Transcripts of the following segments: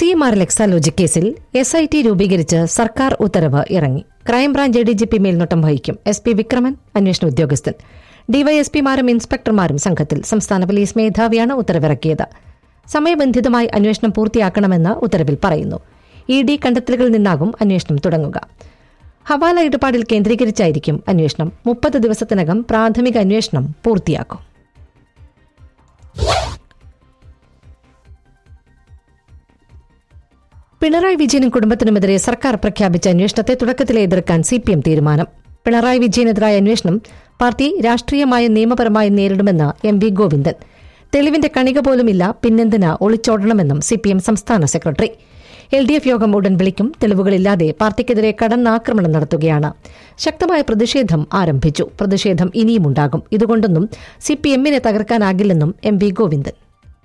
C M R Exalogic കേസിൽ S I T രൂപീകരിച്ച് സർക്കാർ ഉത്തരവ് ഇറങ്ങി crime branch A D G P മേൽനോട്ടം വഹിക്കും എസ് പി വിക്രമൻ അന്വേഷണ ഉദ്യോഗസ്ഥൻ ഡിവൈഎസ്പിമാരും ഇൻസ്പെക്ടർമാരും സംഘത്തിൽ സംസ്ഥാന പോലീസ് മേധാവിയാണ് ഉത്തരവിറക്കിയത് സമയബന്ധിതമായി അന്വേഷണം പൂർത്തിയാക്കണമെന്ന് ഉത്തരവിൽ പറയുന്നു ഇ ഡി കണ്ടെത്തലുകളിൽ നിന്നാകും അന്വേഷണം തുടങ്ങുക ഹവാല ഇടപാടിൽ കേന്ദ്രീകരിച്ചായിരിക്കും അന്വേഷണം മുപ്പത് ദിവസത്തിനകം പ്രാഥമിക അന്വേഷണം പൂർത്തിയാക്കും പിണറായി വിജയനും കുടുംബത്തിനുമെതിരെ സർക്കാർ പ്രഖ്യാപിച്ച അന്വേഷണത്തെ തുടക്കത്തിലെ എതിർക്കാൻ സി പി എം തീരുമാനം പിണറായി വിജയനെതിരായ അന്വേഷണം പാർട്ടി രാഷ്ട്രീയമായ നിയമപരമായി നേരിടുമെന്ന് എം വി ഗോവിന്ദൻ തെളിവിന്റെ കണിക പോലുമില്ല പിന്നെന്തിന് ഒളിച്ചോടണമെന്നും സി പി എം സംസ്ഥാന സെക്രട്ടറി എൽ ഡി എഫ് യോഗം ഉടൻ വിളിക്കും തെളിവുകളില്ലാതെ പാർട്ടിക്കെതിരെ കടന്നാക്രമണം നടത്തുകയാണ് ശക്തമായ പ്രതിഷേധം ആരംഭിച്ചു പ്രതിഷേധം ഇനിയുമുണ്ടാകും ഇതുകൊണ്ടൊന്നും സി പി എമ്മിനെ തകർക്കാനാകില്ലെന്നും എം വി ഗോവിന്ദൻ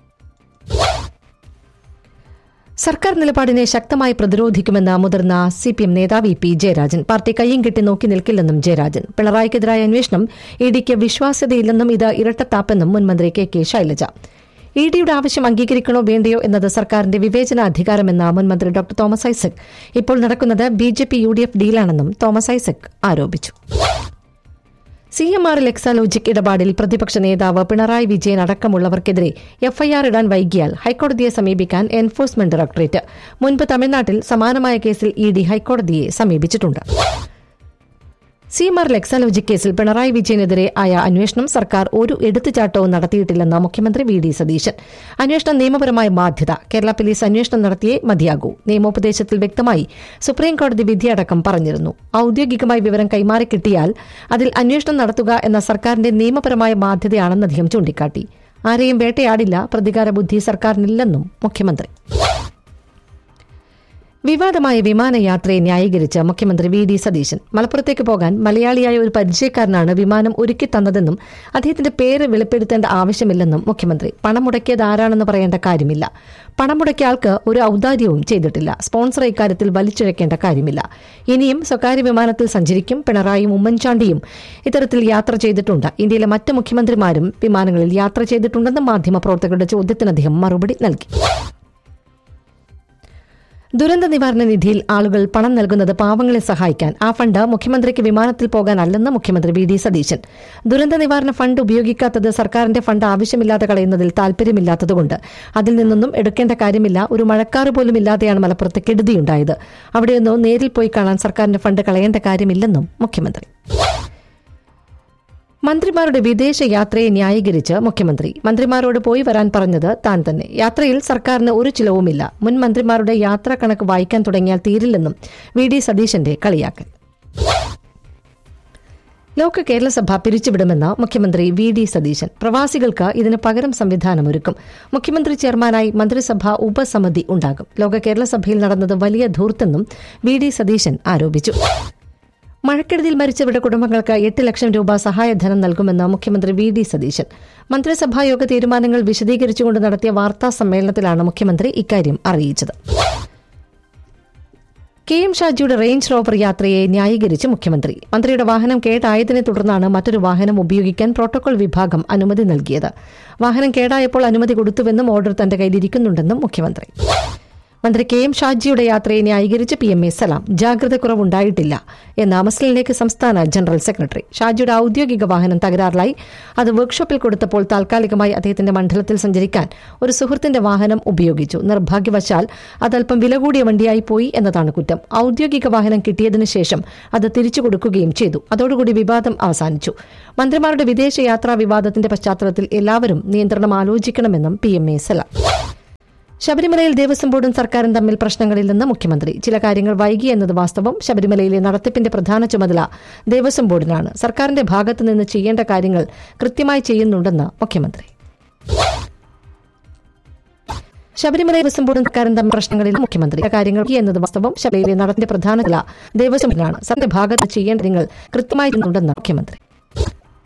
സർക്കാർ നിലപാടിനെ ശക്തമായി പ്രതിരോധിക്കുമെന്ന് മുതിർന്ന സി പി എം നേതാവ് ഇ പി ജയരാജൻ പാർട്ടി കയ്യും കെട്ടി നോക്കി നിൽക്കില്ലെന്നും ജയരാജൻ പിണറായിക്കെതിരായ അന്വേഷണം ഇ ഡിക്ക് വിശ്വാസ്യതയില്ലെന്നും ഇത് ഇരട്ടത്താപ്പെന്നും മുൻമന്ത്രി കെ കെ ശൈലജ ഇ ഡിയുടെ ആവശ്യം അംഗീകരിക്കണോ വേണ്ടയോ എന്നത് സർക്കാരിന്റെ വിവേചനാധികാരമെന്ന മുൻമന്ത്രി ഡോക്ടർ തോമസ് ഐസക് ഇപ്പോൾ നടക്കുന്നത് B J P U D F ഡീലാണെന്നും തോമസ് ഐസക് ആരോപിച്ചു സി എം ആർ എക്സാലോജിക് ഇടപാടിൽ പ്രതിപക്ഷ നേതാവ് പിണറായി വിജയൻ അടക്കമുള്ളവർക്കെതിരെ എഫ്ഐആർ ഇടാൻ വൈകിയാൽ ഹൈക്കോടതിയെ സമീപിക്കാൻ എൻഫോഴ്സ്മെന്റ് ഡയറക്ടറേറ്റ് മുൻപ് തമിഴ്നാട്ടിൽ സമാനമായ കേസിൽ ഇ ഡി ഹൈക്കോടതിയെ സമീപിച്ചിട്ടുണ്ട് സി എം ആർ എക്സാലോജി കേസിൽ പിണറായി വിജയനെതിരെ ആയ അന്വേഷണം സർക്കാർ ഒരു എടുത്തുചാട്ടവും നടത്തിയിട്ടില്ലെന്ന് മുഖ്യമന്ത്രി വി ഡി സതീശൻ അന്വേഷണം നിയമപരമായ ബാധ്യത കേരള പോലീസ് അന്വേഷണം നടത്തിയേ മതിയാകൂ നിയമോപദേശത്തിൽ വ്യക്തമായി സുപ്രീംകോടതി വിധിയടക്കം പറഞ്ഞിരുന്നു ഔദ്യോഗികമായി വിവരം കൈമാറി കിട്ടിയാൽ അതിൽ അന്വേഷണം നടത്തുക എന്ന സർക്കാരിന്റെ നിയമപരമായ ബാധ്യതയാണെന്ന് അദ്ദേഹം ചൂണ്ടിക്കാട്ടി ആരെയും വേട്ടയാടില്ല പ്രതികാര ബുദ്ധി സർക്കാരിനില്ലെന്നും മുഖ്യമന്ത്രി വിവാദമായ വിമാനയാത്രയെ ന്യായീകരിച്ച് മുഖ്യമന്ത്രി വി ഡി സതീശൻ മലപ്പുറത്തേക്ക് പോകാൻ മലയാളിയായ ഒരു പരിചയക്കാരനാണ് വിമാനം ഒരുക്കി തന്നതെന്നും അദ്ദേഹത്തിന്റെ പേര് വെളിപ്പെടുത്തേണ്ട ആവശ്യമില്ലെന്നും മുഖ്യമന്ത്രി പണം മുടക്കിയത് ആരാണെന്ന് പറയേണ്ട കാര്യമില്ല പണം മുടക്കിയ ആൾക്ക് ഒരു ഔദാര്യവും ചെയ്തിട്ടില്ല സ്പോൺസർ ഇക്കാര്യത്തിൽ വലിച്ചിഴക്കേണ്ട കാര്യമില്ല ഇനിയും സ്വകാര്യ വിമാനത്തിൽ സഞ്ചരിക്കും പിണറായിയും ഉമ്മൻചാണ്ടിയും ഇത്തരത്തിൽ യാത്ര ചെയ്തിട്ടുണ്ട് ഇന്ത്യയിലെ മറ്റ് മുഖ്യമന്ത്രിമാരും വിമാനങ്ങളിൽ യാത്ര ചെയ്തിട്ടുണ്ടെന്ന് മാധ്യമപ്രവർത്തകരുടെ ചോദ്യത്തിന് അദ്ദേഹം മറുപടി നൽകി ദുരന്ത നിവാരണ നിധിയിൽ ആളുകൾ പണം നൽകുന്നത് പാവങ്ങളെ സഹായിക്കാൻ ആ ഫണ്ട് മുഖ്യമന്ത്രിക്ക് വിമാനത്തിൽ പോകാനല്ലെന്ന് മുഖ്യമന്ത്രി വി ഡി സതീശൻ ദുരന്ത നിവാരണ ഫണ്ട് ഉപയോഗിക്കാത്തത് സർക്കാരിന്റെ ഫണ്ട് ആവശ്യമില്ലാതെ കളയുന്നതിൽ താൽപര്യമില്ലാത്തതുകൊണ്ട് അതിൽ നിന്നൊന്നും എടുക്കേണ്ട കാര്യമില്ല ഒരു മഴക്കാറ് പോലും ഇല്ലാതെയാണ് മലപ്പുറത്ത് കെടുതിയുണ്ടായത് അവിടെയൊന്നും നേരിൽ പോയി കാണാൻ സർക്കാരിന്റെ ഫണ്ട് കളയേണ്ട കാര്യമില്ലെന്നും മുഖ്യമന്ത്രി മന്ത്രിമാരുടെ വിദേശ യാത്രയെ ന്യായീകരിച്ച് മുഖ്യമന്ത്രി മന്ത്രിമാരോട് പോയി വരാൻ പറഞ്ഞത് താൻ തന്നെ യാത്രയിൽ സർക്കാരിന് ഒരു ചിലവുമില്ല മുൻ മന്ത്രിമാരുടെ യാത്രാ കണക്ക് വായിക്കാൻ തുടങ്ങിയാൽ തീരില്ലെന്നും വി ഡി സതീശന്റെ കളിയാക്കൽ ലോക കേരളസഭ പിരിച്ചുവിടുമെന്ന് മുഖ്യമന്ത്രി വി ഡി സതീശൻ പ്രവാസികൾക്ക് ഇതിന് പകരം സംവിധാനമൊരുക്കും മുഖ്യമന്ത്രി ചെയർമാനായി മന്ത്രിസഭാ ഉപസമിതി ഉണ്ടാകും ലോക കേരളസഭയിൽ നടന്നത് വലിയ ധൂർത്തെന്നും വി ഡി സതീശൻ ആരോപിച്ചു മഴക്കെടുതിയിൽ മരിച്ചവരുടെ കുടുംബങ്ങൾക്ക് എട്ട് ലക്ഷം രൂപ സഹായധനം നൽകുമെന്ന് മുഖ്യമന്ത്രി വി ഡി സതീശൻ മന്ത്രിസഭായോഗ തീരുമാനങ്ങൾ വിശദീകരിച്ചുകൊണ്ട് നടത്തിയ വാർത്താ സമ്മേളനത്തിലാണ് മുഖ്യമന്ത്രി ഇക്കാര്യം അറിയിച്ചത് കെ എം ഷാജിയുടെ റേഞ്ച് റോവർ യാത്രയെ ന്യായീകരിച്ച് മുഖ്യമന്ത്രി മന്ത്രിയുടെ വാഹനം കേടായതിനെ തുടർന്നാണ് മറ്റൊരു വാഹനം ഉപയോഗിക്കാൻ പ്രോട്ടോകോൾ വിഭാഗം അനുമതി നൽകിയത് വാഹനം കേടായപ്പോൾ അനുമതി കൊടുത്തുവെന്നും ഓർഡർ തന്റെ കയ്യിലിരിക്കുന്നുണ്ടെന്നും മുഖ്യമന്ത്രി മന്ത്രി കെ എം ഷാജിയുടെ യാത്രയെ ന്യായീകരിച്ച് പി എം എ സലാം ജാഗ്രത കുറവുണ്ടായിട്ടില്ല എന്ന് മുസ്ലിം ലീഗ് സംസ്ഥാന ജനറൽ സെക്രട്ടറി ഷാജിയുടെ ഔദ്യോഗിക വാഹനം തകരാറിലായി അത് വർക്ക്ഷോപ്പിൽ കൊടുത്തപ്പോൾ താൽക്കാലികമായി അദ്ദേഹത്തിന്റെ മണ്ഡലത്തിൽ സഞ്ചരിക്കാൻ ഒരു സുഹൃത്തിന്റെ വാഹനം ഉപയോഗിച്ചു നിർഭാഗ്യവശാൽ അതല്പം വില കൂടിയ വണ്ടിയായി പോയി എന്നതാണ് കുറ്റം ഔദ്യോഗിക വാഹനം കിട്ടിയതിനു ശേഷം അത് തിരിച്ചു കൊടുക്കുകയും ചെയ്തു അതോടുകൂടി വിവാദം അവസാനിച്ചു മന്ത്രിമാരുടെ വിദേശ യാത്രാ വിവാദത്തിന്റെ പശ്ചാത്തലത്തിൽ എല്ലാവരും നിയന്ത്രണം ആലോചിക്കണമെന്നും പി എം എ സലാം ശബരിമലയിൽ ദേവസ്വം ബോർഡും സർക്കാരും തമ്മിൽ പ്രശ്നങ്ങളില്ലെന്ന് മുഖ്യമന്ത്രി ചില കാര്യങ്ങൾ വൈകി എന്നത് വാസ്തവം ശബരിമലയിലെ നടത്തിപ്പിന്റെ പ്രധാന ചുമതല ദേവസ്വം ബോർഡിനാണ് സർക്കാരിന്റെ ഭാഗത്തു നിന്ന് ചെയ്യേണ്ട കാര്യങ്ങൾ കൃത്യമായി ചെയ്യുന്നുണ്ടെന്ന് മുഖ്യമന്ത്രി ശബരിമല ദേവസ്വം ബോർഡും സർക്കാരും തമ്മിൽ പ്രശ്നങ്ങളിൽ മുഖ്യമന്ത്രി ചില കാര്യങ്ങൾ വൈകി എന്നത് വാസ്തവം ശബരിമലയിലെ നടത്തിന്റെ പ്രധാന ചുമതല ദേവസ്വം ബോർഡിനാണ് സർക്കാരിന്റെ ഭാഗത്ത് ചെയ്യേണ്ട കാര്യങ്ങൾ കൃത്യമായി ചെയ്യുന്നുണ്ടെന്ന് മുഖ്യമന്ത്രി